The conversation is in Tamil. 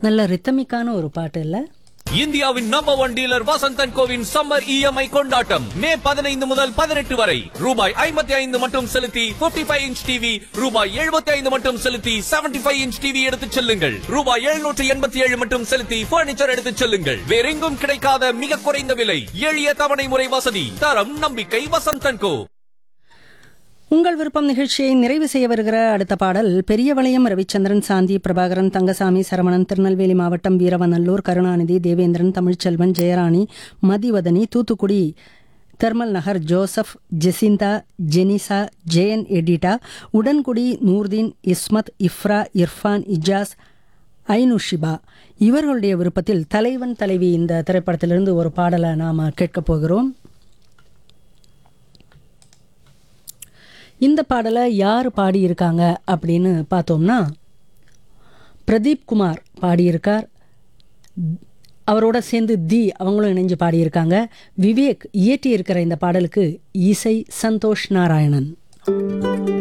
நல்ல ரித்தமிக்கான ஒரு பாட்டு இல்லை இந்தியாவின் நம்பர் ஒன் டீலர் வசந்தன் கோவின் சம்மர் இஎம்ஐ கொண்டாட்டம் மே பதினைந்து முதல் பதினெட்டு வரை ரூபாய் ஐம்பத்தி ஐந்து மட்டும் செலுத்தி 55 ஃபைவ் இன்ச் டிவி ரூபாய் எழுபத்தி ஐந்து மட்டும் செலுத்தி 75 ஃபைவ் இன்ச் டிவி எடுத்துச் செல்லுங்கள் ரூபாய் எழுநூற்று எண்பத்தி ஏழு மட்டும் செலுத்தி பர்னிச்சர் எடுத்துச் செல்லுங்கள் வேறெங்கும் கிடைக்காத மிக குறைந்த விலை எளிய தவணை முறை வசதி தரம் நம்பிக்கை வசந்தன் கோ உங்கள் விருப்பம் நிகழ்ச்சியை நிறைவு செய்ய வருகிற அடுத்த பாடல் பெரியவளையம் ரவிச்சந்திரன் சாந்தி பிரபாகரன் தங்கசாமி சரவணன் திருநெல்வேலி மாவட்டம் வீரவநல்லூர் கருணாநிதி தேவேந்திரன் தமிழ்ச்செல்வன் ஜெயராணி மதிவதனி தூத்துக்குடி தெர்மல் நகர் ஜோசப் ஜெசிந்தா ஜெனிசா ஜெயன் எடிட்டா உடன்குடி நூர்தீன் இஸ்மத் இஃப்ரா இர்ஃபான் இஜாஸ் ஐனுஷிபா இவர்களுடைய விருப்பத்தில் தலைவன் தலைவி இந்த திரைப்படத்திலிருந்து ஒரு பாடலை நாம் கேட்கப் போகிறோம் இந்த பாடலை யார் பாடியிருக்காங்க அப்படின்னு பார்த்தோம்னா பிரதீப் குமார் பாடியிருக்கார் அவரோட சேர்ந்து தி அவங்களும் இணைஞ்சு பாடியிருக்காங்க விவேக் இயற்றியிருக்கிற இந்த பாடலுக்கு இசை சந்தோஷ் நாராயணன்